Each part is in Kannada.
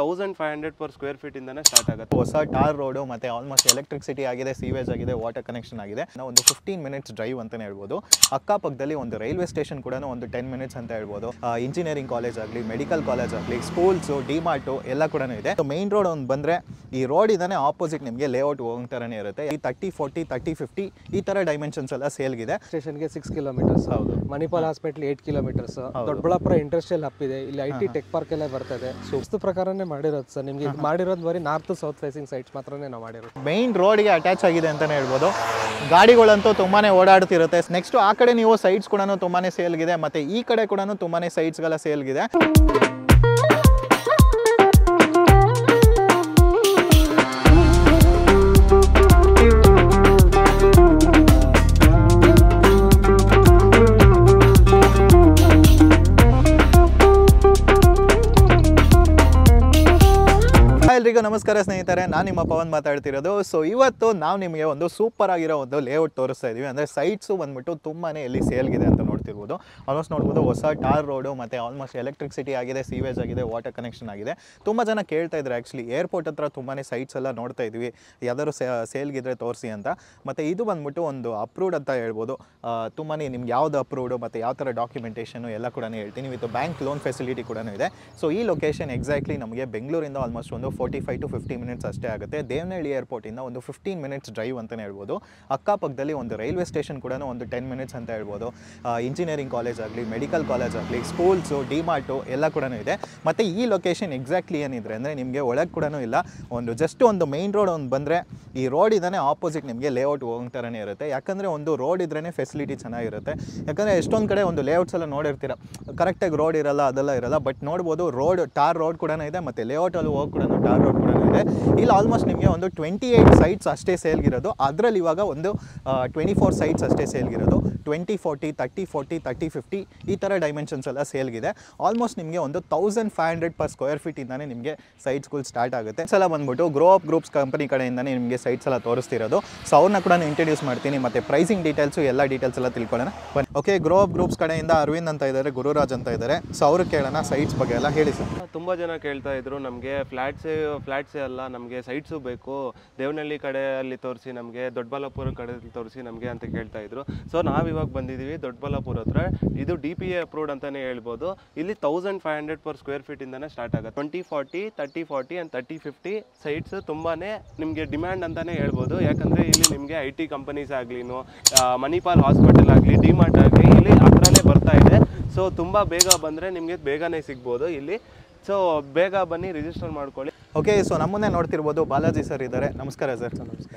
Thousand five hundred per square feet ಇಂದಾನೆ ಸ್ಟಾರ್ಟ್ ಆಗುತ್ತೆ ಹೊಸ ಟಾರ್ ರೋಡು ಮತ್ತೆ ಆಲ್ಮೋಸ್ಟ್ ಎಲೆಕ್ಟ್ರಿಸಿಟಿ ಆಗಿದೆ ಸೀವೇಜ್ ಆಗಿದೆ ವಾಟರ್ ಕನೆಕ್ಷನ್ ಆಗಿದೆ ನಾವು ಒಂದು ಫಿಫ್ಟೀನ್ ಮಿನಿಟ್ಸ್ ಡ್ರೈವ್ ಅಂತಾನೆ ಹೇಳ್ಬೋದು ಅಕ್ಕಪಕ್ಕದಲ್ಲಿ ಒಂದು ರೈಲ್ವೆ ಸ್ಟೇಷನ್ ಕೂಡ ಒಂದು ಟೆನ್ ಮಿನಿಟ್ಸ್ ಅಂತ ಹೇಳ್ಬೋದು ಇಂಜಿನಿಯರಿಂಗ್ ಕಾಲೇಜ್ ಆಗಲಿ ಮೆಡಿಕಲ್ ಕಾಲೇಜ್ ಆಗಲಿ ಸ್ಕೂಲ್ಸು ಡಿಮಾರ್ಟು ಎಲ್ಲ ಕೂಡ ಇದೆ ಮೈನ್ ರೋಡ್ ಒಂದು ಬಂದರೆ ಈ ರೋಡ್ ಇದಾನೆ ಆಪೋಸಿಟ್ ನಿಮಗೆ ಲೇಔಟ್ ಹೋಗ್ತಾರನೇ ಇರುತ್ತೆ ಈ ತರ್ಟಿ ಫೋರ್ಟಿ ತರ್ಟಿ ಫಿಫ್ಟಿ ಈ ಥರ ಡೈಮೆನ್ಷನ್ಸ್ ಎಲ್ಲ ಸೇಲ್ಗಿದೆ ಸ್ಟೇಷನ್ಗೆ ಸಿಕ್ಸ್ ಕಿಲೋಮೀಟರ್ಸ್ ಹೌದು Manipal hospital eight kilometres Doddaballapura industrial hub ಇದೆ ಇಲ್ಲಿ ಐ ಟಿ ಟೆಕ್ ಪಾರ್ಕ್ ಎಲ್ಲ ಬರ್ತದೆ ಸುಸ್ತು ಪ್ರಕಾರನೇ ಮಾಡಿರೋದು ಸರ್ ನಿಮಗೆ ಇದು ಮಾಡಿರೋದು ಬರೀ ನಾರ್ತ್ ಸೌತ್ ಫೇಸಿಂಗ್ ಸೈಟ್ಸ್ ಮಾತ್ರನೇ ನಾವು ಮಾಡಿರೋದು ಮೈನ್ ರೋಡ್ಗೆ ಅಟ್ಯಾಚ್ ಆಗಿದೆ ಅಂತಲೇ ಹೇಳ್ಬೋದು ಗಾಡಿಗಳಂತೂ ತುಂಬಾ ಓಡಾಡ್ತಿರುತ್ತೆ ನೆಕ್ಸ್ಟ್ ಆ ಕಡೆ ನೀವು ಸೈಟ್ಸ್ ಕೂಡ ತುಂಬಾ ಸೇಲ್ಗಿದೆ ಮತ್ತು ಈ ಕಡೆ ಕೂಡ ತುಂಬಾ ಸೈಟ್ಸ್ಗಳ ಸೇಲ್ಗಿದೆ Hi, ಎಲ್ರಿಗೂ ನಮಸ್ಕಾರ ಸ್ನೇಹಿತರೆ ನಾನು ನಿಮ್ಮ ಪವನ್ ಮಾತಾಡ್ತಿರೋದು ಸೊ ಇವತ್ತು ನಾವು ನಿಮಗೆ ಒಂದು ಸೂಪರ್ ಆಗಿರೋ ಒಂದು ಲೇಔಟ್ ತೋರಿಸ್ತಾ ಇದೀವಿ ಅಂದರೆ ಸೈಟ್ಸು ಬಂದ್ಬಿಟ್ಟು ತುಂಬಾ ಎಲ್ಲಿ ಸೇಲ್ಗಿದೆ ಅಂತ ನೋಡ್ತಿರ್ಬೋದು ಆಲ್ಮೋಸ್ಟ್ ನೋಡ್ಬೋದು ಹೊಸ ಟಾರ್ ರೋಡು ಮತ್ತು ಆಲ್ಮೋಸ್ಟ್ ಎಲೆಕ್ಟ್ರಿಸಿಟಿ ಆಗಿದೆ ಸೀವೇಜ್ ಆಗಿದೆ ವಾಟರ್ ಕನೆಕ್ಷನ್ ಆಗಿದೆ ತುಂಬ ಜನ ಕೇಳ್ತಾ ಇದ್ದಾರೆ ಆ್ಯಕ್ಚುಲಿ ಏರ್ಪೋರ್ಟ್ ಹತ್ರ ತುಂಬಾ ಸೈಟ್ಸ್ ಎಲ್ಲ ನೋಡ್ತಾ ಇದ್ವಿ ಯಾವ್ದಾದ್ರು ಸೇಲ್ಗಿದ್ರೆ ತೋರಿಸಿ ಅಂತ ಮತ್ತು ಇದು ಬಂದ್ಬಿಟ್ಟು ಒಂದು ಅಪ್ರೂವ್ಡ್ ಅಂತ ಹೇಳ್ಬೋದು ತುಂಬಾ ನಿಮ್ಗೆ ಯಾವ್ದು ಅಪ್ರೂವ್ಡು ಮತ್ತು ಯಾವ ಥರ ಡಾಕ್ಯುಮೆಂಟೇಷನು ಎಲ್ಲ ಕೂಡ ಹೇಳ್ತೀನಿ ವಿತ್ ಬ್ಯಾಂಕ್ ಲೋನ್ ಫೆಸಿಲಿಟಿ ಕೂಡ ಇದೆ ಸೊ ಈ ಲೊಕೇಶನ್ ಎಕ್ಸಾಕ್ಟ್ಲಿ ನಮಗೆ ಬೆಂಗಳೂರಿಂದ ಆಲ್ಮೋಸ್ಟ್ ಒಂದು forty five to fifty minutes ಅಷ್ಟೇ ಆಗುತ್ತೆ ದೇವನಹಳ್ಳಿ ಏರ್ಪೋರ್ಟಿಂದ ಒಂದು ಫಿಫ್ಟೀನ್ ಮಿನಿಟ್ಸ್ ಡ್ರೈವ್ ಅಂತಲೇ ಹೇಳ್ಬೋದು ಅಕ್ಕಪಕ್ಕದಲ್ಲಿ ಒಂದು ರೈಲ್ವೆ ಸ್ಟೇಷನ್ ಕೂಡ ಒಂದು ಟೆನ್ ಮಿನಿಟ್ಸ್ ಅಂತ ಹೇಳ್ಬೋದು ಇಂಜಿನಿಯರಿಂಗ್ ಕಾಲೇಜ್ ಆಗಲಿ ಮೆಡಿಕಲ್ ಕಾಲೇಜ್ ಆಗಲಿ ಸ್ಕೂಲ್ಸು ಡಿಮಾರ್ಟು ಎಲ್ಲ ಕೂಡ ಇದೆ ಮತ್ತು ಈ ಲೊಕೇಶನ್ ಎಕ್ಸಾಕ್ಟ್ಲಿ ಏನಿದ್ರೆ ಅಂದರೆ ನಿಮಗೆ ಒಳಗೆ ಕೂಡ ಇಲ್ಲ ಒಂದು ಜಸ್ಟ್ ಒಂದು ಮೈನ್ ರೋಡ್ ಒಂದು ಬಂದರೆ ಈ ರೋಡ್ ಇದ್ದಾನೆ ಆಪೋಸಿಟ್ ನಿಮಗೆ ಲೇಔಟ್ ಹೋಗ್ತಾರನೇ ಇರುತ್ತೆ ಯಾಕಂದರೆ ಒಂದು ರೋಡ್ ಇದ್ರೇ ಫೆಸಿಲಿಟಿ ಚೆನ್ನಾಗಿರುತ್ತೆ ಯಾಕಂದರೆ ಎಷ್ಟೊಂದು ಕಡೆ ಒಂದು ಲೇಔಟ್ಸ್ ಎಲ್ಲ ನೋಡಿರ್ತೀರ ಕರೆಕ್ಟಾಗಿ ರೋಡ್ ಇರಲ್ಲ ಅದೆಲ್ಲ ಇರಲ್ಲ ಬಟ್ ನೋಡ್ಬೋದು ರೋಡ್ ಟಾರ್ ರೋಡ್ ಕೂಡ ಇದೆ ಮತ್ತು ಲೇಔಟಲ್ಲಿ ಹೋಗಿ ಕೂಡ ಟಾರ್ ರೋಡ್ ಕೂಡ ಇದೆ ಇಲ್ಲಿ ಆಲ್ಮೋಸ್ಟ್ ನಿಮಗೆ ಒಂದು ಟ್ವೆಂಟಿ ಏಯ್ಟ್ ಸೈಟ್ಸ್ ಅಷ್ಟೇ ಸೇಲ್ಗಿರೋದು ಅದರಲ್ಲಿ ಇವಾಗ ಒಂದು ಟ್ವೆಂಟಿ ಫೋರ್ ಸೈಟ್ಸ್ ಅಷ್ಟೇ ಸೇಲ್ಗಿರೋದು twenty forty thirty forty thirty fifty ಈ ಥರ ಡೈಮೆನ್ಷನ್ಸ್ ಎಲ್ಲ ಸೇಲ್ಗಿದೆ ಆಲ್ಮೋಸ್ಟ್ ನಿಮಗೆ ಒಂದು thousand five hundred per square ಫೀಟಿಂದಾನೇ ನಿಮಗೆ ಸೈಟ್ಸ್ಗಳು ಸ್ಟಾರ್ಟ್ ಆಗುತ್ತೆ ಸಲ ಬಂದ್ಬಿಟ್ಟು ಗ್ರೋ ಅಪ್ ಗ್ರೂಪ್ಸ್ ಕಂಪನಿ ಕಡೆಯಿಂದನೇ ನಿಮಗೆ ಸೈಟ್ಸ್ ಎಲ್ಲ ತೋರಿಸ್ತಿರೋದು ಸೊ ಅವ್ರನ್ನ ಕೂಡ ಇಂಟ್ರಡ್ಯೂಸ್ ಮಾಡ್ತೀನಿ ಮತ್ತು ಪ್ರೈಸಿಂಗ್ ಡೀಟೇಲ್ಸು ಎಲ್ಲ ಡೀಟೇಲ್ಸ್ ಎಲ್ಲ ತಿಳ್ಕೊಳ್ಳೋಣ ಬನ್ನಿ ಓಕೆ ಗ್ರೋ ಅಪ್ ಗ್ರೂಪ್ಸ್ ಕಡೆಯಿಂದ ಅರವಿಂದ್ ಅಂತ ಇದ್ದಾರೆ ಗುರುರಾಜ್ ಅಂತ ಇದ್ದಾರೆ ಸೊ ಅವ್ರಿಗೆ ಕೇಳೋಣ ಸೈಟ್ಸ್ ಬಗ್ಗೆ ಎಲ್ಲ ಹೇಳಿ ಸರ್ ತುಂಬಾ ಜನ ಕೇಳ್ತಾ ಇದ್ರು ನಮಗೆ ಫ್ಲಾಟ್ಸೇ ಫ್ಲಾಟ್ಸೇ ಅಲ್ಲ ನಮಗೆ ಸೈಟ್ಸು ಬೇಕು ದೇವನಹಳ್ಳಿ ಕಡೆಯಲ್ಲಿ ತೋರಿಸಿ ನಮಗೆ ದೊಡ್ಡಬಳ್ಳಾಪುರ ಕಡೆ ತೋರಿಸಿ ನಮಗೆ ಅಂತ ಕೇಳ್ತಾ ಇದ್ರು ಸೊ ನಾವು ಇವಾಗ ಬಂದಿದ್ದೀವಿ ದೊಡ್ಡಬಳ್ಳಾಪುರ ಹತ್ರ ಇದು ಡಿ ಪಿ ಎ ಅಪ್ರೂವ್ಡ್ ಅಂತಾನೆ ಹೇಳ್ಬೋದು ಇಲ್ಲಿ thousand five hundred per square feet ಇಂದಾನೆ ಸ್ಟಾರ್ಟ್ ಆಗುತ್ತೆ twenty forty thirty forty and thirty fifty sites ತುಂಬಾನೇ ನಿಮಗೆ ಡಿಮ್ಯಾಂಡ್ ಅಂತಾನೆ ಹೇಳ್ಬೋದು ಯಾಕಂದ್ರೆ ಇಲ್ಲಿ ನಿಮಗೆ ಐ ಟಿ ಕಂಪನೀಸ್ ಆಗ್ಲಿನು ಮಣಿಪಾಲ್ ಹಾಸ್ಪಿಟಲ್ ಆಗಲಿ ಡಿಮಾರ್ಟ್ ಆಗಲಿ ಇಲ್ಲಿ ಹತ್ರನೇ ಬರ್ತಾ ಇದೆ ಸೊ ತುಂಬ ಬೇಗ ಬಂದರೆ ನಿಮಗೆ ಬೇಗನೆ ಸಿಗ್ಬೋದು ಇಲ್ಲಿ ಸೊ ಬೇಗ ಬನ್ನಿ ರಿಜಿಸ್ಟರ್ ಮಾಡ್ಕೊಳ್ಳಿ ಓಕೆ ಸೊ ನಮ್ಮನ್ನೇ ನೋಡ್ತಿರ್ಬೋದು ಬಾಲಾಜಿ ಸರ್ ಇದ್ದಾರೆ ನಮಸ್ಕಾರ ಸರ್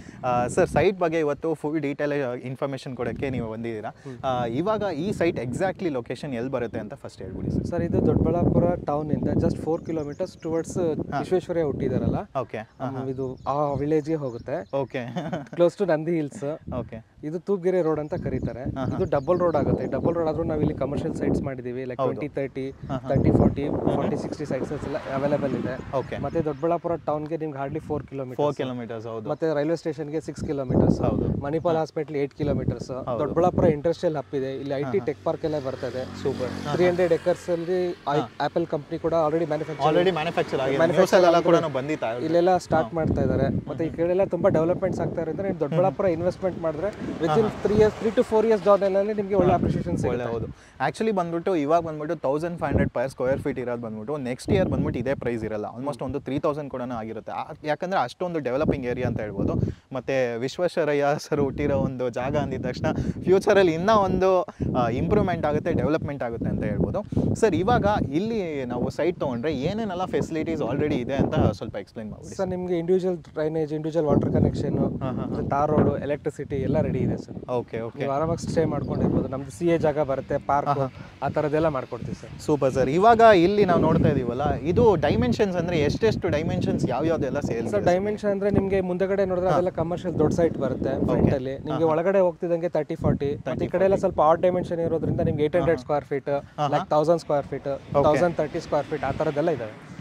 ಸರ್ ಸೈಟ್ ಬಗ್ಗೆ ಇವತ್ತು ಫುಲ್ ಡೀಟೇಲ್ ಇನ್ಫಾರ್ಮೇಷನ್ ಕೊಡೋಕ್ಕೆ ನೀವು ಬಂದಿದ್ದೀರಾ ಆ, ಇವಾಗ ಈ ಸೈಟ್ ಎಕ್ಸಾಕ್ಟ್ಲಿ ಲೊಕೇಶನ್ ಎಲ್ಲಿ ಬರುತ್ತೆ ಅಂತ ಫಸ್ಟ್ ಹೇಳ್ಬಿಡಿ ಸರ್ ಸರ್ ಇದು ದೊಡ್ಡಬಳ್ಳಾಪುರ ಟೌನ್ ಇಂದ just four kilometres towards Visvesvaraya ಹುಟ್ಟಿದಾರಲ್ಲ ಓಕೆ ಇದು ಆ ವಿಲೇಜ್ಗೆ ಹೋಗುತ್ತೆ okay close to Nandi hills okay ಇದು ತೂಪ್ಗೆರೆ ರೋಡ್ ಅಂತ ಕರೀತಾರೆ ಇದು ಡಬಲ್ ರೋಡ್ ಆಗುತ್ತೆ ಡಬಲ್ ರೋಡ್ ಆದ್ರೂ ನಾವು ಇಲ್ಲಿ ಕಮರ್ಷಿಯಲ್ ಸೈಟ್ಸ್ ಮಾಡಿದೀವಿ like twenty thirty thirty forty forty sixty sites ಎಲ್ಲ ಅವೈಲೇಬಲ್ ಇದೆ ಓಕೆ ಮತ್ತೆ ದೊಡ್ಡಬಳ್ಳಾಪುರ ಟೌನ್ಗೆ ನಿಮ್ಗೆ hardly four kilometre four kilometres ಹೌದು ಮತ್ತೆ ರೈಲ್ವೆ ಸ್ಟೇಷನ್ಗೆ ಸಿಕ್ಸ್ ಕಿಲೋಮೀಟರ್ಸ್ ಹೌದು Manipal hospital eight kilometres Doddaballapura industrial hub ಇದೆ ಇಲ್ಲಿ ಐ ಟಿ ಟೆಕ್ ಪಾರ್ಕ್ ಎಲ್ಲ ಬರ್ತದೆ ಸೂಪರ್ ತ್ರೀ ಹಂಡ್ರೆಡ್ ಎಕರ್ಸ್ ಅಲ್ಲಿ ಆಪಲ್ ಕಂಪ್ನಿ ಕೂಡ ಆಲ್ರೆಡಿ ಮ್ಯಾನುಫ್ಯಾಕ್ಚರ್ ಆಲ್ರೆಡಿ ಮ್ಯಾನುಫ್ಯಾಕ್ಚರ್ ಆಗಿದೆ ನ್ಯೂಸ್ ಎಲ್ಲ ಕೂಡ ಬಂದಿತ್ತಾ ಇಲ್ಲೆಲ್ಲ ಸ್ಟಾರ್ಟ್ ಮಾಡ್ತಾ ಇದ್ದಾರೆ ಮತ್ತೆ ಈ ಕಡೆ ಎಲ್ಲ ತುಂಬಾ ಡೆವಲಪ್ಮೆಂಟ್ಸ್ ಆಗ್ತಾ ಇರೋದ್ರೆ ನೀವು ದೊಡ್ಡಬಳ್ಳಾಪುರ ಇನ್ವೆಸ್ಟ್ಮೆಂಟ್ ಮಾಡಿದ್ರೆ within three years three to four years down ಅಲ್ಲಿ ನಿಮಗೆ ಒಳ್ಳೆ ಅಪ್ರಿಷಿಯೇಷನ್ ಒಳ್ಳೆ ಸಿಗುತ್ತೆ ಹೌದು ಆ್ಯಕ್ಚುಲಿ ಬಂದ್ಬಿಟ್ಟು ಇವಾಗ ಬಂದ್ಬಿಟ್ಟು thousand five hundred per square feet ಇರೋದು ಬಂದ್ಬಿಟ್ಟು ನೆಕ್ಸ್ಟ್ ಇಯರ್ ಬಂದ್ಬಿಟ್ಟು ಇದೇ ಪ್ರೈಸ್ ಇರಲ್ಲ ಆಲ್ಮೋಸ್ಟ್ ಒಂದು ತ್ರೀ ತೌಸಂಡ್ ಕೂಡ ಆಗಿರುತ್ತೆ ಆ- ಯಾಕಂದ್ರೆ ಅಷ್ಟೊಂದು ಡೆವಲಪಿಂಗ್ ಏರಿಯಾ ಅಂತ ಹೇಳ್ಬೋದು ಮತ್ತು ವಿಶ್ವೇಶ್ವರಯ್ಯ ಸರ್ ಹುಟ್ಟಿರೋ ಒಂದು ಜಾಗ ಅಂದಿದ ತಕ್ಷಣ ಫ್ಯೂಚರಲ್ಲಿ ಇನ್ನೂ ಒಂದು ಇಂಪ್ರೂವ್ಮೆಂಟ್ ಆಗುತ್ತೆ ಡೆವಲಪ್ಮೆಂಟ್ ಆಗುತ್ತೆ ಅಂತ ಹೇಳ್ಬೋದು ಸರ್ ಇವಾಗ ಇಲ್ಲಿ ನಾವು ಸೈಟ್ ತೊಗೊಂಡ್ರೆ ಏನೇನೆಲ್ಲ ಫೆಸಿಲಿಟೀಸ್ ಆಲ್ರೆಡಿ ಇದೆ ಅಂತ ಸ್ವಲ್ಪ ಎಕ್ಸ್ಪ್ಲೈನ್ ಮಾಡ್ಬಿಡಿ ಸರ್ ನಿಮಗೆ individual drainage individual water connection tar road electricity ಎಲ್ಲ ರೆಡಿ ಇದೆ ಸರ್ ಓಕೆ ಓಕೆ ನೀವು ಆರಾಮಾಗಿ ಸ್ಟೇ ಮಾಡ್ಕೊಂಡಿರ್ಬೋದು ನಮ್ದು ಸಿ ಎ ಜಾಗ ಬರುತ್ತೆ ಪಾರ್ಕ್ ಆ ಥರದ್ದೆಲ್ಲ ಮಾಡ್ಕೊಡ್ತೀವಿ ಸರ್ ಸೂಪರ್ ಸರ್ ಇವಾಗ ಇಲ್ಲಿ ನಾವು ನೋಡ್ತಾ ಇದೀವಲ್ಲ ಇದು ಡೈಮೆನ್ಷನ್ಸ್ ಅಂದರೆ ಎಷ್ಟೆಷ್ಟು ಡೈಮೆನ್ಷನ್ಸ್ ಯಾವ್ಯಾವ್ದೆಲ್ಲ ಸೇಲ್ಸ್ ಸರ್ ಡೈಮೆನ್ಷನ್ ಅಂದ್ರೆ ನಿಮ್ಗೆ ಮುಂದೆಗಡೆ ನೋಡಿದ್ರೆ ಅದೆಲ್ಲ ಕಮರ್ಷಿಯಲ್ ದೊಡ್ಡ ಸೈಟ್ ಬರುತ್ತೆ ಫ್ರಂಟ್ ಅಲ್ಲಿ ನಿಮ್ಗೆ ಒಳಗಡೆ ಹೋಗ್ತಿದಂಗೆ ತರ್ಟಿ ಫಾರ್ಟಿ ಮತ್ತೆ ಈ ಕಡೆ ಎಲ್ಲ ಸ್ವಲ್ಪ ಆಟ್ ಡೈಮೆನ್ಷನ್ ಇರೋದ್ರಿಂದ ನಿಮ್ಗೆ eight hundred square feet like thousand square feet thousand thirty square feet ಆ ಥರದ್ದೆಲ್ಲ ಇದಾವೆ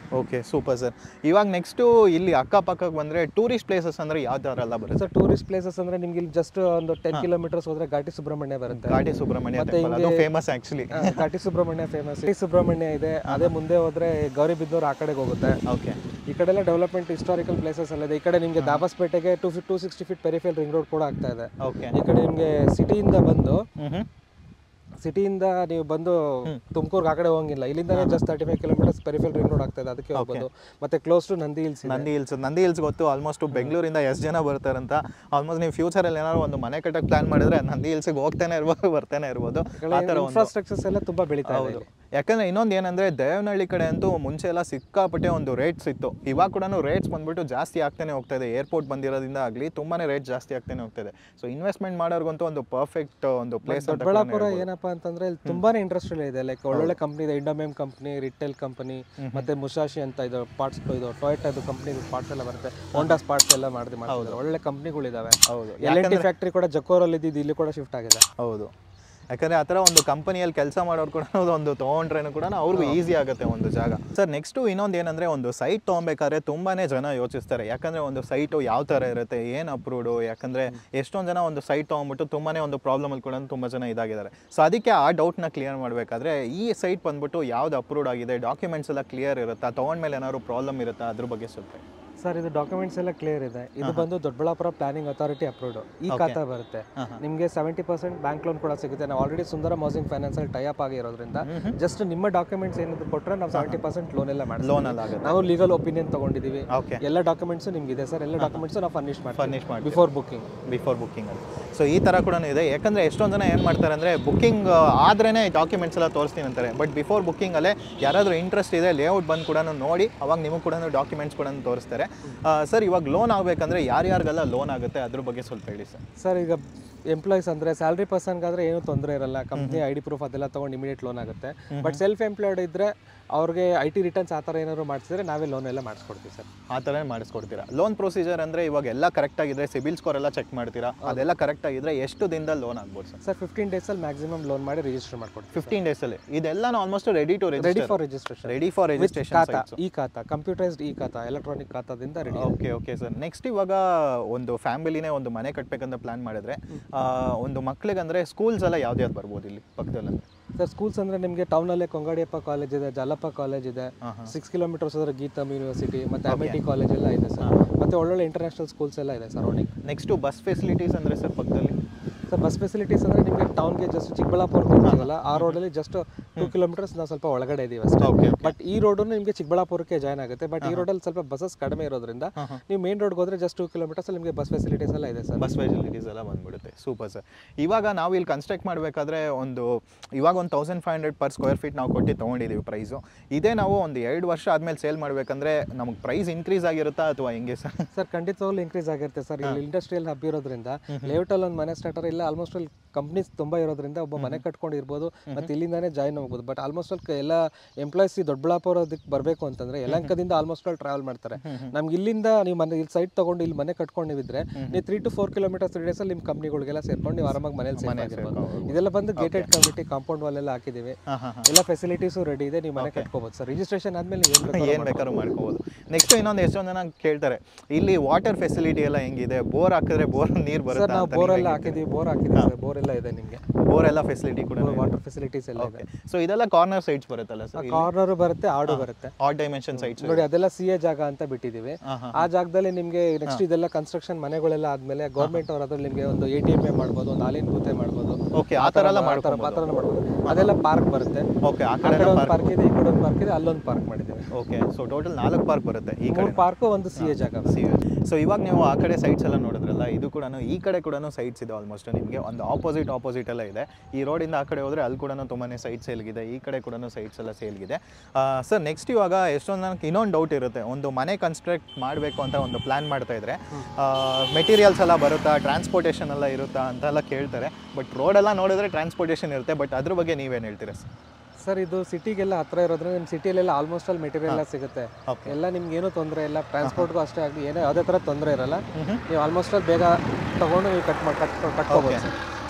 ಓಕೆ ಸೂಪರ್ ಸರ್ ಇವಾಗ ನೆಕ್ಸ್ಟು ಇಲ್ಲಿ ಅಕ್ಕಪಕ್ಕಕ್ಕೆ ಬಂದರೆ ಟೂರಿಸ್ಟ್ ಪ್ಲೇಸಸ್ ಅಂದರೆ ಯಾವ ಥರ ಎಲ್ಲ ಬರುತ್ತೆ ಸರ್ ಟೂರಿಸ್ಟ್ ಪ್ಲೇಸಸ್ ಅಂದ್ರೆ ನಿಮ್ಗೆ ಇಲ್ಲಿ ಜಸ್ಟ್ ಒಂದು ಟೆನ್ ಕಿಲೋಮೀಟರ್ಸ್ ಹೋದ್ರೆ ಘಾಟಿ ಸುಬ್ರಹ್ಮಣ್ಯ ಬರುತ್ತೆ ಘಾಟಿ ಸುಬ್ರಹ್ಮಣ್ಯ ಮತ್ತೆ temple, ಅದು ಹಿಂಗೆ- ಫೇಮಸ್ ಆ್ಯಕ್ಚುಲಿ ಆ, ಘಾಟಿ ಸುಬ್ರಹ್ಮಣ್ಯ ಫೇಮಸ್ ಸುಬ್ರಹ್ಮಣ್ಯ ಇದೆ ಅದೇ ಮುಂದೆ ಹೋದ್ರೆ ಗೌರಿಬಿದ್ದೂರು ಆ ಕಡೆಗೆ ಹೋಗುತ್ತೆ ಓಕೆ ಈ ಕಡೆ ಎಲ್ಲ ಡೆವಲಪ್ಮೆಂಟ್ ಹಿಸ್ಟಾರಿಕಲ್ ಪ್ಲೇಸಸ್ ಎಲ್ಲ ಇದೆ ಈ ಕಡೆ ನಿಮಗೆ ದಾಬಸ್ಪೇಟೆಗೆ two fifty two sixty feet peripheral ring road ಕೂಡ ಆಗ್ತಾ ಇದೆ ಓಕೆ ಈ ಕಡೆ ನಿಮಗೆ ಸಿಟಿಯಿಂದ ಬಂದು ಹ್ಞೂ ಸಿಟಿಯಿಂದ ನೀವು ಬಂದು ತುಮಕೂರ್ಗೆ ಆ ಕಡೆ ಹೋಗಂಗಿಲ್ಲ ಇಲ್ಲಿಂದಾನೇ just thirty five kilometers peripheral ring road ಆಗ್ತಾ ಇದೆ ಅದಕ್ಕೆ ಹೋಗ್ಬೋದು ಮತ್ತೆ ಕ್ಲೋಸ್ ಟು ನಂದಿ ಹಿಲ್ಸ್ ಇದೆ ನಂದಿ ಹಿಲ್ಸ್ ನಂದಿ ಹಿಲ್ಸ್ ಗೊತ್ತು ಆಲ್ಮೋಸ್ಟ್ ಬೆಂಗಳೂರಿಂದ ಎಷ್ಟು ಜನ ಬರ್ತಾರಂತ ಆಲ್ಮೋಸ್ಟ್ ನೀವು ಫ್ಯೂಚರಲ್ಲಿ ಏನಾದ್ರು ಒಂದು ಮನೆ ಕಟ್ಟಕ್ಕೆ ಪ್ಲಾನ್ ಮಾಡಿದ್ರೆ ನಂದಿ ಹಿಲ್ಸ್ಗೆ ಹೋಗ್ತಾನೆ ಇರ್ಬೋದು ಬರ್ತಾನೆ ಇರ್ಬೋದು ಆ ಥರ ಒಂದು ಇನ್ಫ್ರಾಸ್ಟ್ರಕ್ಚರ್ಸ್ ಎಲ್ಲ ತುಂಬಾ ಬೆಳೀತಾ ಇದೆ ಹೌದು ಯಾಕಂದ್ರೆ ಇನ್ನೊಂದು ಏನಂದ್ರೆ ದೇವನಹಳ್ಳಿ ಕಡೆ ಅಂತೂ ಮುಂಚೆ ಎಲ್ಲ ಸಿಕ್ಕಾಪಟ್ಟೆ ಒಂದು ರೇಟ್ಸ್ ಇತ್ತು ಇವಾಗ ಕೂಡ ರೇಟ್ಸ್ ಬಂದ್ಬಿಟ್ಟು ಜಾಸ್ತಿ ಆಗ್ತಾನೆ ಹೋಗ್ತಾ ಇದೆ ಏರ್ಪೋರ್ಟ್ ಬಂದಿರೋದ್ರಿಂದ ಆಗಲಿ ತುಂಬಾನೇ ರೇಟ್ ಜಾಸ್ತಿ ಆಗ್ತಾನೆ ಹೋಗ್ತಾ ಇದೆ ಸೊ ಇನ್ವೆಸ್ಟ್ಮೆಂಟ್ ಮಾಡೋರ್ಗಂತೂ ಒಂದು ಪರ್ಫೆಕ್ಟ್ ಒಂದು ಪ್ಲೇಸ್ ಅಂತ ದೊಡ್ಡಬಳ್ಳಾಪುರ ಏನಪ್ಪಾ ಅಂತಂದ್ರೆ ಇಲ್ಲಿ ತುಂಬಾನೇ ಇಂಡಸ್ಟ್ರಿಯಲ್ ಇದೆ ಲೈಕ್ ಒಳ್ಳೊಳ್ಳೆ ಕಂಪ್ನಿ ಇದೆ ಇಂಡೋಮೇಮ್ ಕಂಪ್ನಿ ರಿಟೇಲ್ ಕಂಪನಿ ಮತ್ತೆ ಮುಶಾಶಿ ಅಂತ ಇದು ಪಾರ್ಟ್ಸ್ ಇದು ಟೊಯೋಟಾ ಇದು ಕಂಪ್ನಿ ಪಾರ್ಟ್ಸ್ ಎಲ್ಲ ಬರುತ್ತೆ ಹೋಂಡಾ ಪಾರ್ಟ್ಸ್ ಎಲ್ಲ ಮಾಡಿದೆ ಮಾಡ್ತಿದ್ದಾರೆ ಒಳ್ಳೆ ಕಂಪ್ನಿಗಳು ಇದಾವೆ ಹೌದು ಎಲ್ ಎನ್ ಟಿ ಫ್ಯಾಕ್ಟ್ರಿ ಕೂಡ ಜಕ್ಕೋರಲ್ಲಿ ಇದ್ದಿದ್ದು ಇಲ್ಲಿ ಕೂಡ ಶಿಫ್ಟ್ ಆಗಿದೆ ಹೌದು ಯಾಕಂದ್ರೆ ಆ ಥರ ಒಂದು ಕಂಪನಿಯಲ್ಲಿ ಕೆಲಸ ಮಾಡೋರು ಕೂಡ ಒಂದು ತೊಗೊಂಡ್ರೇನು ಕೂಡ ಅವ್ರಿಗೂ ಈಸಿ ಆಗುತ್ತೆ ಒಂದು ಜಾಗ ಸರ್ ನೆಕ್ಸ್ಟು ಇನ್ನೊಂದು ಏನಂದ್ರೆ ಒಂದು ಸೈಟ್ ತೊಗೊಬೇಕಾದ್ರೆ ತುಂಬಾನೇ ಜನ ಯೋಚಿಸ್ತಾರೆ ಯಾಕಂದ್ರೆ ಒಂದು ಸೈಟು ಯಾವ ಥರ ಇರುತ್ತೆ ಏನು ಅಪ್ರೂವ್ಡು ಯಾಕಂದ್ರೆ ಎಷ್ಟೊಂದು ಜನ ಒಂದು ಸೈಟ್ ತೊಗೊಂಡ್ಬಿಟ್ಟು ತುಂಬಾನೇ ಒಂದು ಪ್ರಾಬ್ಲಮಲ್ಲಿ ಕೂಡ ತುಂಬ ಜನ ಇದಾಗಿದ್ದಾರೆ ಸೊ ಅದಕ್ಕೆ ಆ ಡೌಟ್ನ ಕ್ಲಿಯರ್ ಮಾಡಬೇಕಾದ್ರೆ ಈ ಸೈಟ್ ಬಂದ್ಬಿಟ್ಟು ಯಾವ್ದು ಅಪ್ರೂವ್ಡ್ ಆಗಿದೆ ಡಾಕ್ಯುಮೆಂಟ್ಸ್ ಎಲ್ಲ ಕ್ಲಿಯರ್ ಇರುತ್ತಾ ತೊಗೊಂಡ್ಮೇಲೆ ಏನಾದ್ರು ಪ್ರಾಬ್ಲಮ್ ಇರುತ್ತಾ ಅದ್ರ ಬಗ್ಗೆ ಸ್ವಲ್ಪ ಸರ್ ಇದು ಡಾಕ್ಯುಮೆಂಟ್ಸ್ ಎಲ್ಲ ಕ್ಲಿಯರ್ ಇದೆ ಇದು ಬಂದು ದೊಡ್ಡಬಳ್ಳಾಪುರ ಪ್ಲಾನಿಂಗ್ ಅಥಾರಿಟಿ ಅಪ್ರೂವ್ಡ್ ಈ ಖಾತಾ ಬರುತ್ತೆ ನಿಮಗೆ ಸೆವೆಂಟಿ ಪರ್ಸೆಂಟ್ ಬ್ಯಾಂಕ್ ಲೋನ್ ಕೂಡ ಸಿಗುತ್ತೆ ನಾವು ಆಲ್ರೆಡಿ ಸುಂದರ ಹೌಸಿಂಗ್ ಫೈನಾನ್ಸ್ ಅಲ್ಲಿ ಟೈಅಪ್ ಆಗಿರೋದ್ರಿಂದ ಜಸ್ಟ್ ನಿಮ್ಮ ಡಾಕ್ಯುಮೆಂಟ್ಸ್ ಏನಾದ್ರು ಕೊಟ್ಟರೆ ನಾವು ಸೆವೆಂಟಿ ಪರ್ಸೆಂಟ್ ಲೋನ್ ಎಲ್ಲ ಮಾಡಿ ಲೋನಲ್ಲಿ ಆಗುತ್ತೆ ನಾವು ಲೀಗಲ್ ಒಪಿನಿಯನ್ ತಗೊಂಡಿದೀವಿ ಓಕೆ ಎಲ್ಲ ಡಾಕ್ಯುಮೆಂಟ್ಸ್ ನಿಮ್ಗೆ ಇದೆ ಸರ್ ಎಲ್ಲ ಡಾಕ್ಯುಮೆಂಟ್ಸ್ ನಾವು ಫರ್ನಿಶ್ ಮಾಡ್ತೀವಿ ಫರ್ನಿಶ್ ಮಾಡಿ ಬಿಫೋರ್ ಬುಕಿಂಗ್ ಬಿಫೋರ್ ಬುಕ್ಕಿಂಗ್ ಅಲ್ಲಿ ಸೊ ಈ ಥರ ಕೂಡ ಇದೆ ಯಾಕಂದರೆ ಎಷ್ಟೊಂದು ಜನ ಏನು ಮಾಡ್ತಾರೆ ಅಂದರೆ ಬುಕ್ಕಿಂಗ್ ಆದ್ರೇ ಡಾಕ್ಯುಮೆಂಟ್ಸ್ ಎಲ್ಲ ತೋರಿಸ್ತೀನಿ ಅಂತಾರೆ ಬಟ್ ಬಿಫೋರ್ ಬುಕ್ಕಿಂಗಲ್ಲೇ ಯಾರಾದರೂ ಇಂಟ್ರೆಸ್ಟ್ ಇದೆ ಲೇಔಟ್ ಬಂದು ಕೂಡ ನೋಡಿ ಅವಾಗ ನಿಮಗೆ ಕೂಡ ಡಾಕ್ಯುಮೆಂಟ್ಸ್ ಕೂಡ ತೋರಿಸ್ತಾರೆ ಸರ್ ಇವಾಗ ಲೋನ್ ಆಗಬೇಕಂದ್ರೆ ಯಾರ್ಯಾರಿಗೆಲ್ಲ ಲೋನ್ ಆಗುತ್ತೆ ಅದ್ರ ಬಗ್ಗೆ ಸ್ವಲ್ಪ ಹೇಳಿ ಸರ್ ಸರ್ ಈಗ ಎಂಪ್ಲಾಯೀಸ್ ಅಂದ್ರೆ ಸ್ಯಾಲ್ರಿ ಪರ್ಸನ್ಗಾದ್ರೆ ಏನು ತೊಂದರೆ ಇರಲ್ಲ ಕಂಪ್ನಿ ಐ ಡಿ ಪ್ರೂಫ್ ಅದೆಲ್ಲ ತಗೊಂಡು ಇಮಿಡಿಯೇಟ್ ಲೋನ್ ಆಗುತ್ತೆ ಬಟ್ ಸೆಲ್ಫ್ ಎಂಪ್ಲಾಯ್ಡ್ ಇದ್ರೆ ಅವ್ರಿಗೆ ಐ ಟಿ ರಿಟರ್ನ್ಸ್ ಆ ಥರ ಏನಾದ್ರು ಮಾಡಿಸಿದ್ರೆ ನಾವೇ ಲೋನ್ ಎಲ್ಲ ಮಾಡಿಸ್ಕೊಡ್ತೀವಿ ಸರ್ ಆ ಥರ ಮಾಡಿಸ್ಕೊಡ್ತೀರಾ ಲೋನ್ ಪ್ರೊಸೀಜರ್ ಅಂದರೆ ಇವಾಗ ಎಲ್ಲ ಕರೆಕ್ಟ್ ಆಗಿದ್ರೆ ಸಿಬಿಲ್ ಸ್ಕೋರ್ ಎಲ್ಲ ಚೆಕ್ ಮಾಡ್ತೀರಾ ಅದೆಲ್ಲ ಕರೆಕ್ಟ್ ಆಗಿದ್ರೆ ಎಷ್ಟು ದಿನದಲ್ಲಿ ಲೋನ್ ಆಗ್ಬೋದು ಸರ್ ಸರ್ ಫಿಫ್ಟೀನ್ ಡೇಸಲ್ಲಿ ಮ್ಯಾಕ್ಸಿಮಮ್ ಲೋನ್ ಮಾಡಿ ರಿಜಿಸ್ಟರ್ ಮಾಡ್ಕೊಡ್ತೀವಿ ಫಿಫ್ಟೀನ್ ಡೇಸಲ್ಲಿ ಇದೆಲ್ಲ almost ready to ready register for registration ready for registration khata e khata computerized e khata electronic ಖಾತಾದಿಂದ ready okay okay sir next ಇವಾಗ ಒಂದು ಫ್ಯಾಮಿಲಿನೇ ಒಂದು ಮನೆ ಕಟ್ಟಬೇಕಂತ ಪ್ಲಾನ್ ಮಾಡಿದ್ರೆ ಆ, ಒಂದು ಮಕ್ಳಿಗಂದ್ರೆ ಸ್ಕೂಲ್ಸ್ ಎಲ್ಲ ಯಾವ್ದು ಯಾವ್ದು ಬರ್ಬೋದು ಇಲ್ಲಿ ಪಕ್ಕದಲ್ಲಿ ಸರ್ ಸ್ಕೂಲ್ಸ್ ಅಂದ್ರೆ ನಿಮಗೆ ಟೌನಲ್ಲೇ ಕೊಂಗಾಡಿಯಪ್ಪ ಕಾಲೇಜ್ ಇದೆ ಜಾಲಪ್ಪ ಕಾಲೇಜ್ ಇದೆ ಸಿಕ್ಸ್ ಕಿಲೋಮೀಟರ್ಸ್ ಹೋದ್ರೆ ಗೀತಮ್ ಯೂನಿವರ್ಸಿಟಿ ಮತ್ತೆ ಎಮ್ ಐ ಟಿ ಕಾಲೇಜ್ ಎಲ್ಲ ಇದೆ ಸರ್ ಮತ್ತೆ ಒಳ್ಳೊಳ್ಳೆ ಇಂಟರ್ನ್ಯಾಷನಲ್ ಸ್ಕೂಲ್ಸ್ ಎಲ್ಲ ಇದೆ ಸರೌಂಡಿಂಗ್ ನೆಕ್ಸ್ಟು ಬಸ್ ಫೆಸಿಲಿಟೀಸ್ ಅಂದರೆ ಸರ್ ಪಕ್ಕದಲ್ಲಿ ಸರ್ ಬಸ್ ಫೆಸಿಲಿಟೀಸ್ ಅಂದ್ರೆ ನಿಮಗೆ ಟೌನ್ಗೆ ಜಸ್ಟ್ ಚಿಕ್ಕಬಳ್ಳಾಪುರ ಹೋಗ್ತೀವಲ್ಲ ಆ ರೋಡಲ್ಲಿ ಜಸ್ಟ್ ಟೂ ಕಿಲೋಮೀಟರ್ಸ್ ನಾವು ಸ್ವಲ್ಪ ಒಳಗಡೆ ಇದೀವಿ ಅಷ್ಟೇ ಓಕೆ ಬಟ್ ಈ ರೋಡ್ ನಿಮಗೆ ಚಿಕ್ಕಬಳ್ಳಾಪುರಕ್ಕೆ ಜಾಯ್ನ್ ಆಗುತ್ತೆ ಬಟ್ ಈ ರೋಡಲ್ಲಿ ಸ್ವಲ್ಪ ಬಸ್ಸಸ್ ಕಡಿಮೆ ಇರೋದ್ರಿಂದ ನೀವು ಮೇನ್ ರೋಡ್ಗೆ ಹೋದ್ರೆ ಜಸ್ಟ್ ಟೂ ಕಿಲೋಮೀಟರ್ಸ್ ನಿಮಗೆ ಬಸ್ ಫೆಸಿಲಿಟೀಸ್ ಎಲ್ಲ ಇದೆ ಸರ್ ಬಸ್ ಫೆಸಿಲಿಟೀಸ್ ಎಲ್ಲ ಬಂದ್ಬಿಡುತ್ತೆ ಸೂಪರ್ ಸರ್ ಇವಾಗ ನಾವು ಇಲ್ಲಿ ಕನ್ಸ್ಟ್ರಕ್ಟ್ ಮಾಡಬೇಕಾದ್ರೆ ಒಂದು ಇವಾಗ ಒಂದು thousand five hundred per square feet ನಾವು ಕೊಟ್ಟು ತೊಗೊಂಡಿದ್ದೀವಿ ಪ್ರೈಸು ಇದೇ ನಾವು ಒಂದು ಎರಡು ವರ್ಷ ಆದಮೇಲೆ ಸೇಲ್ ಮಾಡಬೇಕಂದ್ರೆ ನಮಗೆ ಪ್ರೈಸ್ ಇನ್ಕ್ರೀಸ್ ಆಗಿರುತ್ತಾ ಅಥವಾ ಹೆಂಗೆ ಸರ್ ಸರ್ ಖಂಡಿತವಾಗ್ಲೂ ಇನ್ಕ್ರೀಸ್ ಆಗಿರುತ್ತೆ ಸರ್ ಇಲ್ಲಿ ಇಂಡಸ್ಟ್ರಿಯಲ್ ಹಬ್ ಇರೋದ್ರಿಂದ ಲೇಔಟಲ್ಲಿ ಒಂದು ಮನೆ ಸ್ಟಾರ್ಟರ್ ಇಲ್ಲ ಆಲ್ಮೋಸ್ಟ್ ಅಲ್ಲಿ ಕಂಪ್ನೀಸ್ ತುಂಬಾ ಇರೋದ್ರಿಂದ ಒಬ್ಬ ಮನೆ ಕಟ್ಕೊಂಡು ಇರ್ಬೋದು ಮತ್ತೆ ಇಲ್ಲಿಂದಾನೇ ಜಾಯ್ನ್ ಹೋಗ್ಬೋದು ಬಟ್ ಆಲ್ಮೋಸ್ಟ್ ಅಲ್ಲಿ ಎಲ್ಲ ಎಂಪ್ಲಾಯ್ಸ್ ದೊಡ್ಡಬಳ್ಳಾಪುರ ಅದಕ್ಕೆ ಬರಬೇಕು ಅಂತಂದ್ರೆ ಯಲಂಕದಿಂದ ಆಲ್ಮೋಸ್ಟ್ ಅಲ್ಲಿ ಟ್ರಾವೆಲ್ ಮಾಡ್ತಾರೆ ನಮ್ಗೆ ಇಲ್ಲಿಂದ ನೀವು ಮನೆ ಇಲ್ಲಿ ಸೈಟ್ ತಗೊಂಡು ಇಲ್ಲಿ ಮನೆ ಕಟ್ಕೊಂಡು ನೀವಿದ್ರೆ ನೀವು three to four kilometers three days ಅಲ್ಲಿ ನಿಮ್ಮ ಕಂಪ್ನಿಗಳಿಗೆಲ್ಲ ಸೇರ್ಕೊಂಡು ನೀವು ಆರಾಮಾಗಿ ಮನೇಲಿ ಸೇಫ್ ಆಗಿರ್ಬೋದು ಇದೆಲ್ಲ ಬಂದು ಗೇಟೆಡ್ ಕಮ್ಯುನಿಟಿ ಕಾಂಪೌಂಡ್ ವಾಲ್ ಎಲ್ಲ ಹಾಕಿದೀವಿ ಹಾಂ ಹಾಂ ಎಲ್ಲ ಫೆಸಿಲಿಟೀಸು ರೆಡಿ ಇದೆ ನೀವು ಮನೆ ಕಟ್ಕೋಬಹುದು ಸರ್ ರಿಜಿಸ್ಟ್ರೇಷನ್ ಆದ್ಮೇಲೆ ನೀವು ಏನ್ ಬೇಕಾದ್ರೂ ಏನು ಬೇಕಾದ್ರೂ ಮಾಡ್ಕೋಬೋದು ನೆಕ್ಸ್ಟ್ ಇನ್ನೊಂದು ಎಷ್ಟೊಂದು ಜನ ಕೇಳ್ತಾರೆ ಇಲ್ಲಿ ವಾಟರ್ ಫೆಸಿಲಿಟಿ ಎಲ್ಲ ಹೆಂಗಿದೆ ಬೋರ್ ಹಾಕಿದ್ರೆ ಬೋರ್ ನೀರು ಸರ್ ಬರುತ್ತೆ ನಾವು ಬೋರ್ ಎಲ್ಲ ಹಾಕಿದೀವಿ ಬೋರ್ ಹಾಕಿದೀವಿ ಸರ್ ಬೋರ್ ಎಲ್ಲ ಇದೆ ನಿಮಗೆ ಬೋರ್ ಎಲ್ಲ ಫೆಸಿಲಿಟಿ ಕೂಡ ವಾಟರ್ ಫೆಸಿಲಿಟೀಸ್ ಎಲ್ಲ ಇದೆ ಸೊ ಇದೆಲ್ಲ ಕಾರ್ನರ್ ಸೈಟ್ಸ್ ಬರುತ್ತಲ್ಲ ಸರ್ ಕಾರ್ನರ್ ಬರುತ್ತೆ ಆಡು ಬರುತ್ತೆ ಆಟ್ ಡೈಮೆನ್ಷನ್ ಸೈಟ್ಸ್ ನೋಡಿ ಅದೆಲ್ಲ ಸಿ ಎ ಜಾಗ ಅಂತ ಬಿಟ್ಟಿದೀವಿ ಆ ಜಾಗದಲ್ಲಿ ನಿಮ್ಗೆ ನೆಕ್ಸ್ಟ್ ಇದೆಲ್ಲ ಕನ್ಸ್ಟ್ರಕ್ಷನ್ ಮನೆಗಳೆಲ್ಲ ಆದ್ಮೇಲೆ ಗೌರ್ಮೆಂಟ್ ಅವ್ರ ಅದ್ರಲ್ಲಿ ನಿಮ್ಗೆ ಒಂದು ಎ ಟಿ ಎಮ್ ಮಾಡ್ಬೋದು ಒಂದು ಹಾಲಿನ ಬೂತೆ ಮಾಡ್ಬೋದು ಓಕೆ ಆ ಥರ ಎಲ್ಲ ಆ ಥರ ಮಾಡ್ಕೊಂಡು ಪಾತ್ರನ ಮಾಡ್ಬೋದು ಅದೆಲ್ಲ ಪಾರ್ಕ್ ಬರುತ್ತೆ ಓಕೆ ಆ ಆ ಕಡೆ ಕಡೆ ಒಂದು ಪಾರ್ಕ್ ಇದೆ ಈ ಕಡೆ ಒಂದು ಪಾರ್ಕ್ ಇದೆ ಅಲ್ಲೊಂದು ಪಾರ್ಕ್ ಮಾಡಿದ್ದೀವಿ ಓಕೆ ಸೊ ಟೋಟಲ್ ನಾಲ್ಕು ಪಾರ್ಕ್ ಬರುತ್ತೆ ಈ ಕಡೆ ಮೂರು ಪಾರ್ಕು ಒಂದು ಸಿ ಎ ಜಾಗ ಸೊ ಇವಾಗ ನೀವು ಆ ಕಡೆ ಸೈಟ್ಸ್ ಎಲ್ಲ ನೋಡಿದ್ರಲ್ಲ ಇದು ಕೂಡ ಈ ಕಡೆ ಕೂಡ ಸೈಟ್ಸ್ ಇದೆ ಆಲ್ಮೋಸ್ಟ್ ನಿಮಗೆ ಒಂದು ಆಪೋಸಿಟ್ ಆಪೋಸಿಟ್ ಎಲ್ಲ ಇದೆ ಈ ರೋಡಿಂದ ಆ ಕಡೆ ಹೋದರೆ ಅಲ್ಲಿ ಕೂಡ ತುಂಬಾ ಸೈಟ್ ಸೇಲ್ಗಿದೆ ಈ ಕಡೆ ಕೂಡ ಸೈಟ್ಸ್ ಎಲ್ಲ ಸೇಲ್ಗಿದೆ ಸರ್ ನೆಕ್ಸ್ಟ್ ಇವಾಗ ಎಷ್ಟೊಂದು ನನಗೆ ಇನ್ನೊಂದು ಡೌಟ್ ಇರುತ್ತೆ ಒಂದು ಮನೆ ಕನ್ಸ್ಟ್ರಕ್ಟ್ ಮಾಡಬೇಕು ಅಂತ ಒಂದು ಪ್ಲ್ಯಾನ್ ಮಾಡ್ತಾ ಇದ್ರೆ ಮೆಟೀರಿಯಲ್ಸ್ ಎಲ್ಲ ಬರುತ್ತಾ ಟ್ರಾನ್ಸ್ಪೋರ್ಟೇಷನ್ ಎಲ್ಲ ಇರುತ್ತಾ ಅಂತೆಲ್ಲ ಕೇಳ್ತಾರೆ ಬಟ್ ರೋಡೆಲ್ಲ ನೋಡಿದ್ರೆ ಟ್ರಾನ್ಸ್ಪೋರ್ಟೇಷನ್ ಇರುತ್ತೆ ಬಟ್ ಅದ್ರ ಬಗ್ಗೆ ನೀವೇನು ಹೇಳ್ತೀರಾ ಸರ್ ಸರ್ ಇದು ಸಿಟಿಗೆಲ್ಲ ಹತ್ರ ಇರೋದ್ರಿಂದ ನಿಮ್ಮ ಸಿಟಿಯಲ್ಲೆಲ್ಲ ಆಲ್ಮೋಸ್ಟ್ ಅಲ್ಲಿ ಮೆಟೀರಿಯಲ್ ಎಲ್ಲ ಸಿಗುತ್ತೆ Okay. ಎಲ್ಲ ನಿಮ್ಗೆ ಏನೂ ತೊಂದರೆ ಇಲ್ಲ ಟ್ರಾನ್ಸ್ಪೋರ್ಟ್ಗೂ ಅಷ್ಟೇ ಆಗಲಿ ಏನೋ ಯಾವುದೇ ಥರ ತೊಂದರೆ ಇರಲ್ಲ ನೀವು ಆಲ್ಮೋಸ್ಟ್ ಅಲ್ಲಿ ಬೇಗ ತಗೊಂಡು ನೀವು ಕಟ್ ಮಾಡಿ ಕಟ್ ಕಟ್ಕೋಬೋದು ಸರ್ ಸೊ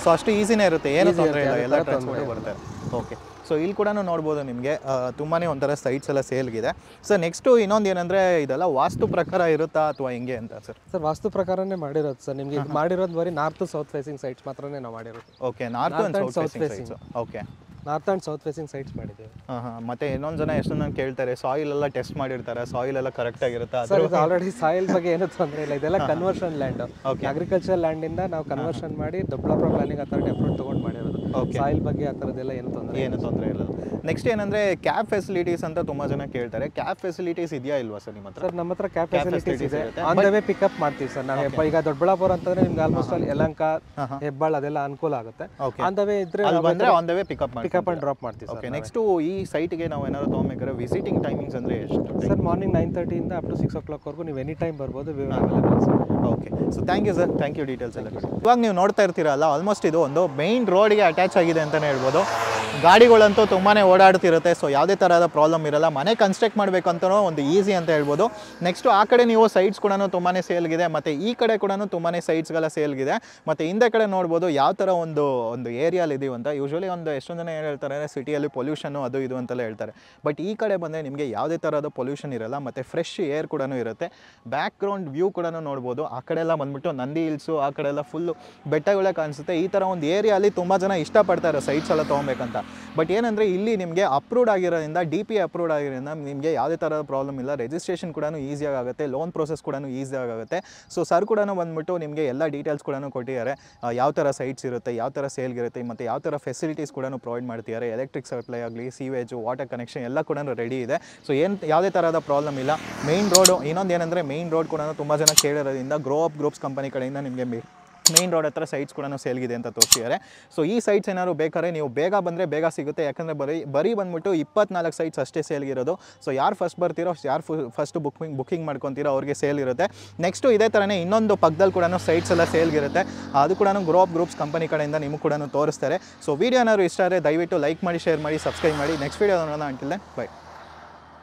ಸೊ ಅಷ್ಟು ಈಸಿನೇ ಇರುತ್ತೆ ಏನು Easy ತೊಂದರೆ ಇಲ್ಲ ಇರುತ್ತೆ, ಎಲ್ಲ ಯಾವ ಥರ ಟ್ರಾನ್ಸ್ಪೋರ್ಟ್ ಬರುತ್ತೆ ಓಕೆ ಸೊ ಇಲ್ಲಿ ಕೂಡ ನೋಡ್ಬೋದು ನಿಮಗೆ ತುಂಬಾ ಒಂಥರ ಸೈಟ್ಸ್ ಎಲ್ಲ ಸೇಲ್ಗಿದೆ ಸರ್ ನೆಕ್ಸ್ಟು ಇನ್ನೊಂದು ಏನಂದರೆ ಇದೆಲ್ಲ ವಾಸ್ತು ಪ್ರಕಾರ ಇರುತ್ತಾ ಅಥವಾ ಹೆಂಗೆ ಅಂತ ಸರ್ ಸರ್ ವಾಸ್ತು ಪ್ರಕಾರನೇ ಮಾಡಿರೋದು ಸರ್ ನಿಮ್ಗೆ ಇದು ಮಾಡಿರೋದು ಬರೀ ನಾರ್ತ್ ಸೌತ್ ಫೇಸಿಂಗ್ ಸೈಟ್ಸ್ ಮಾತ್ರನೇ ನಾವು ಮಾಡಿರೋದು okay north North and and south south facing facing. Sites okay north and south facing sites ಮಾಡಿದ್ದೀವಿ ಹಾಂ ಹಾಂ ಮತ್ತೆ ಇನ್ನೊಂದು ಜನ ಎಷ್ಟು ನಾನು ಕೇಳ್ತಾರೆ ಸಾಯಿಲ್ ಎಲ್ಲ ಟೆಸ್ಟ್ ಮಾಡಿರ್ತಾರೆ ಸಾಯಿಲ್ ಎಲ್ಲ ಕರೆಕ್ಟ್ ಆಗಿರುತ್ತಾ ಸರ್ ಅದ್ರ ಇದು ಆಲ್ರೆಡಿ ಸಾಯಿಲ್ ಬಗ್ಗೆ ಏನು ತೊಂದರೆ ಇಲ್ಲ ಇದೆಲ್ಲ conversion land Okay. Agriculture land ಇಂದ ನಾವು ಕನ್ವರ್ಷನ್ ಮಾಡಿ ದೊಡ್ಡಬಳ್ಳಾಪುರ ಪ್ಲಾನಿಂಗ್ ಅಥಾರಿಟಿ ಅಪ್ರೂವ್ ತಗೊಂಡು ಮಾಡಿರೋದು Okay. ಸಾಯಿಲ್ ಬಗ್ಗೆ ಆ ಥರದ್ದೆಲ್ಲ ಏನು ತೊಂದರೆ ಏನು ತೊಂದರೆ ಇಲ್ಲ ನೆಕ್ಸ್ಟ್ ಏನಂದ್ರೆ ಕ್ಯಾಬ್ ಫೆಸಿಲಿಟೀಸ್ ಅಂತ ತುಂಬಾ ಜನ ಕೇಳ್ತಾರೆ ಕ್ಯಾಬ್ ಫೆಸಿಲಿಟೀಸ್ ಇದೆಯಾ ಇಲ್ವಾ ಸರ್ ನಿಮ್ಮ ಹತ್ರ ಸರ್ ನಮ್ಮ ಹತ್ರ ಕ್ಯಾಬ್ Cab ಫೆಸಿಲಿಟೀಸ್ facilities ಇದೆ ಇರುತ್ತೆ. ಆನ್ ದ ವೇ ಪಿಕಪ್ ಮಾಡ್ತೀವಿ ಸರ್ ನಾವು ಹೆಬ್ಬ ಈಗ ದೊಡ್ಡಬಳ್ಳಾಪುರ ಅಂತಂದ್ರೆ ನಿಮ್ಗೆ ಆಲ್ಮೋಸ್ಟ್ ಅಲ್ಲಿ ಯಲಂಕ ಹೆಬ್ಬಾಳ್ ಅದೆಲ್ಲ ಅನುಕೂಲ ಆಗುತ್ತೆ Okay. ಆನ್ ದ ವೇ ಇದ್ರೆ ಅಲ್ಲಿ ಬಂದ್ರೆ ಆನ್ ದ ವೇ ಪಿಕಪ್ ಮಾಡಿ ಪಿಕಪ್ ಅಂಡ್ ಡ್ರಾಪ್ ಮಾಡ್ತೀವಿ ಓಕೆ ಸರ್ ನೆಕ್ಸ್ಟ್ ಈ ಸೈಟ್ಗೆ ನಾವು ಏನಾದ್ರು ತೊಗೊಬೇಕಾದ್ರೆ ವಿಸಿಟಿಂಗ್ ಟೈಮಿಂಗ್ಸ್ ಅಂದ್ರೆ ಎಷ್ಟು ಸರ್ ಮಾರ್ನಿಂಗ್ ನೈನ್ ತರ್ಟಿಯಿಂದ ಅಪ್ ಟು ಸಿಕ್ಸ್ ಓ ಕ್ಲಾಕ್ವರೆಗೂ ನೀವು ಎನಿ ಟೈಮ್ ಬರ್ಬೋದು we available sir okay so thank you sir thank you details ಎಲ್ಲ ಕೊಡಿ ಇವಾಗ ನೀವು ನೋಡ್ತಾ ಇರ್ತೀರಲ್ಲ ಆಲ್ಮೋಸ್ಟ್ ಇದು ಒಂದು ಮೈನ್ ರೋಡ್ಗೆ ಅಟ್ಯಾಚ್ ಆಗಿದೆ ಅಂತಲೇ ಹೇಳ್ಬೋದು ಗಾಡಿಗಳಂತೂ ತುಂಬಾ ಓಡಾಡ್ತಿರುತ್ತೆ ಸೊ ಯಾವುದೇ ಥರದ ಪ್ರಾಬ್ಲಮ್ ಇರಲ್ಲ ಮನೆ ಕನ್ಸ್ಟ್ರಕ್ಟ್ ಮಾಡಬೇಕಂತನೂ ಒಂದು ಈಸಿ ಅಂತ ಹೇಳ್ಬೋದು ನೆಕ್ಸ್ಟು ಆ ಕಡೆ ನೀವು ಸೈಟ್ಸ್ ಕೂಡ ತುಂಬಾ ಸೇಲ್ಗಿದೆ ಮತ್ತು ಈ ಕಡೆ ಕೂಡ ತುಂಬಾ ಸೈಟ್ಸ್ಗೆಲ್ಲ ಸೇಲ್ಗಿದೆ ಮತ್ತು ಹಿಂದೆ ಕಡೆ ನೋಡ್ಬೋದು ಯಾವ ಥರ ಒಂದು ಒಂದು ಏರಿಯಾಲಿ ಇದೀವಿ ಅಂತ ಯೂಶ್ವಲಿ ಒಂದು ಎಷ್ಟೊಂದು ಜನ ಏನು ಹೇಳ್ತಾರೆ ಅಂದರೆ ಸಿಟಿಯಲ್ಲಿ ಪೊಲ್ಯೂಷನ್ನು ಅದು ಇದು ಅಂತೆಲ್ಲ ಹೇಳ್ತಾರೆ ಬಟ್ ಈ ಕಡೆ ಬಂದರೆ ನಿಮಗೆ ಯಾವುದೇ ಥರದ ಪೊಲ್ಯೂಷನ್ ಇರಲ್ಲ ಮತ್ತು ಫ್ರೆಶ್ ಏರ್ ಕೂಡ ಇರುತ್ತೆ ಬ್ಯಾಕ್ ಗ್ರೌಂಡ್ ವ್ಯೂ ಕೂಡ ನೋಡ್ಬೋದು ಆ ಕಡೆ ಎಲ್ಲ ಬಂದ್ಬಿಟ್ಟು ನಂದಿ ಹಿಲ್ಸು ಆ ಕಡೆ ಎಲ್ಲ ಫುಲ್ಲು ಬೆಟ್ಟಗಳೇ ಕಾಣಿಸುತ್ತೆ ಈ ಥರ ಒಂದು ಏರಿಯಾಲಿ ತುಂಬ ಜನ ಇಷ್ಟಪಡ್ತಾರೆ ಸೈಟ್ಸ್ ಎಲ್ಲ ತೊಗೊಬೇಕಂತ ಬಟ್ ಏನಂದರೆ ಇಲ್ಲಿ ನಿಮಗೆ ಅಪ್ರೂವ್ಡ್ ಆಗಿರೋದ್ರಿಂದ ಡಿ ಪಿ ಅಪ್ರೂವ್ಡ್ ಆಗಿರೋದ್ರಿಂದ ನಿಮಗೆ ಯಾವುದೇ ಥರದ ಪ್ರಾಬ್ಲಮ್ ಇಲ್ಲ ರಿಜಿಸ್ಟ್ರೇಷನ್ ಕೂಡ ಈಸಿಯಾಗಿ ಆಗುತ್ತೆ ಲೋನ್ ಪ್ರೊಸೆಸ್ ಕೂಡ ಈಸಿಯಾಗಿ ಆಗುತ್ತೆ ಸೊ ಸರ್ ಕೂಡ ಬಂದ್ಬಿಟ್ಟು ನಿಮಗೆ ಎಲ್ಲ ಡೀಟೇಲ್ಸ್ ಕೂಡ ಕೊಟ್ಟಿದ್ದಾರೆ ಆ, ಯಾವ ಥರ ಸೈಟ್ಸ್ ಇರುತ್ತೆ ಯಾವ ಥರ ಸೇಲ್ಗಿರುತ್ತೆ ಮತ್ತು ಯಾವ ಥರ ಫೆಸಿಲಿಟೀಸ್ ಕೂಡ ಪ್ರೊವೈಡ್ ಮಾಡ್ತಿದ್ದಾರೆ ಎಲೆಕ್ಟ್ರಿಕ್ ಸಪ್ಲೈ ಆಗಲಿ ಸೀವೇಜು ವಾಟರ್ ಕನೆಕ್ಷನ್ ಎಲ್ಲ ಕೂಡ ರೆಡಿ ಇದೆ ಸೊ ಏನು ಯಾವುದೇ ಥರದ ಪ್ರಾಬ್ಲಮ್ ಇಲ್ಲ ಮೇನ್ ರೋಡು ಇನ್ನೊಂದು ಏನಂದರೆ ಮೇನ್ ರೋಡ್ ಕೂಡ ತುಂಬ ಜನ ಕೇಳಿರೋದ್ರಿಂದ ಗ್ರೋ ಅಪ್ ಗ್ರೂಪ್ಸ್ ಕಂಪನಿ ಕಡೆಯಿಂದ ನಿಮಗೆ ಮೇನ್ ರೋಡ್ ಹತ್ರ ಸೈಟ್ಸ್ ಕೂಡ ಸೇಲ್ಗಿದೆ ಅಂತ ತೋರಿಸಿದ್ದಾರೆ ಸೊ ಈ ಸೈಟ್ಸ್ ಏನಾದ್ರು ಬೇಕಾದ್ರೆ ನೀವು ಬೇಗ ಬಂದರೆ ಬೇಗ ಸಿಗುತ್ತೆ ಯಾಕಂದರೆ ಬರೀ ಬರೀ ಬಂದ್ಬಿಟ್ಟು ಇಪ್ಪತ್ನಾಲ್ಕು ಸೈಟ್ಸ್ ಅಷ್ಟೇ ಸೇಲ್ಗಿರೋದು ಸೊ ಯಾರು ಫಸ್ಟ್ ಬರ್ತೀರೋ ಯಾರು ಫಸ್ಟ್ ಬುಕ್ಕಿಂಗ್ ಬುಕ್ಕಿಂಗ್ ಮಾಡ್ಕೊತೀರೋ ಅವ್ರಿಗೆ ಸೇಲ್ ಇರುತ್ತೆ ನೆಕ್ಸ್ಟು ಇದೇ ಥರನೇ ಇನ್ನೊಂದು ಪಕ್ಕದಲ್ಲಿ ಕೂಡ ಸೈಟ್ಸ್ ಎಲ್ಲ ಸೇಲ್ಗಿರುತ್ತೆ ಅದು ಕೂಡ ಗ್ರೋ ಅಪ್ ಗ್ರೂಪ್ಸ್ ಕಂಪನಿ ಕಡೆಯಿಂದ ನಿಮಗೆ ಕೂಡ ತೋರಿಸ್ತಾರೆ ಸೊ ವೀಡಿಯೋ ಏನಾದ್ರು ಇಷ್ಟ ಆದರೆ ದಯವಿಟ್ಟು ಲೈಕ್ ಮಾಡಿ ಶೇರ್ ಮಾಡಿ ಸಬ್ಸ್ಕ್ರೈಬ್ ಮಾಡಿ ನೆಕ್ಸ್ಟ್ ವೀಡಿಯೋ ನೋಡೋಣ ಅಂಟಿಲ್ಲ ಬೈ